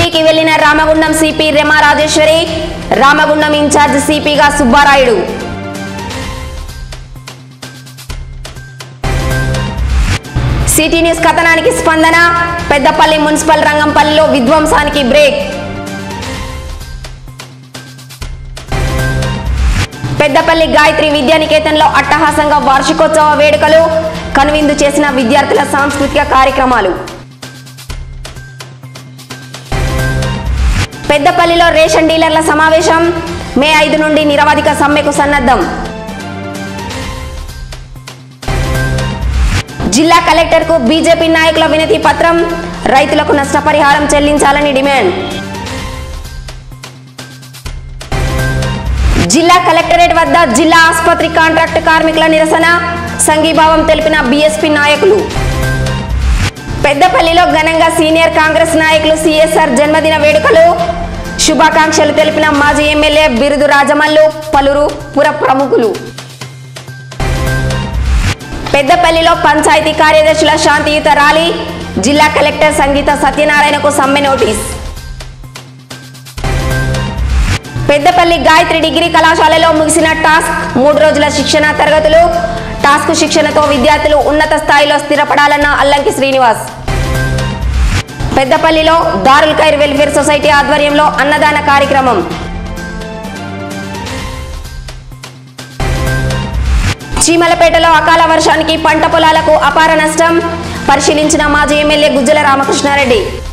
ఢిల్లీకి వెళ్లిన Ramagundam CP Rema Rajeshwari Ramagundam in charge సిపిగా సుబ్బారాయుడు సిటీ న్యూస్ కథనానికి స్పందన పెద్దపల్లి మున్సిపల్ రంగంపల్లిలో విధ్వంసానికి బ్రేక్ పెద్దపల్లి గాయత్రి విద్యానికేతన్లో అట్టహాసంగా వార్షికోత్సవ వేడుకలు కనువిందు చేసిన విద్యార్థుల సాంస్కృతిక కార్యక్రమాలు పెద్దపల్లిలో రేషన్ డీలర్ల సమావేశం మే ఐదు నుండి నిరవధిక సమ్మెకు సన్నద్ధం జిల్లా కలెక్టర్కు బీజేపీ నాయకుల వినతి పత్రం రైతులకు నష్టపరిహారం చెల్లించాలని డిమాండ్ జిల్లా కలెక్టరేట్ వద్ద జిల్లా ఆసుపత్రి కాంట్రాక్ట్ కార్మికుల నిరసన సంఘీభావం తెలిపిన బీఎస్పీ నాయకులు పెద్దపల్లిలో ఘనంగా సీనియర్ కాంగ్రెస్ నాయకులు సిఎస్ఆర్ జన్మదిన వేడుకలు శుభాకాంక్షలు తెలిపిన మాజీ ఎమ్మెల్యే బిరుదు రాజమల్లు పలువురు పుర ప్రముఖులు పెద్దపల్లిలో పంచాయతీ కార్యదర్శుల శాంతియుత ర్యాలీ జిల్లా కలెక్టర్ సంగీత సత్యనారాయణకు సమ్మె నోటీస్ పెద్దపల్లి గాయత్రి డిగ్రీ కళాశాలలో ముగిసిన టాస్క్ మూడు రోజుల శిక్షణ తరగతులు టాస్క్ శిక్షణతో విద్యార్థులు ఉన్నత స్థాయిలో స్థిరపడాలన్న అల్లంకి శ్రీనివాస్ పెద్దపల్లిలో దారుల్ ఖైర్ వెల్ఫేర్ సొసైటీ ఆధ్వర్యంలో అన్నదాన కార్యక్రమం చీమలపేటలో అకాల వర్షానికి పంట పొలాలకు అపార నష్టం పరిశీలించిన మాజీ ఎమ్మెల్యే గుజ్జల రామకృష్ణారెడ్డి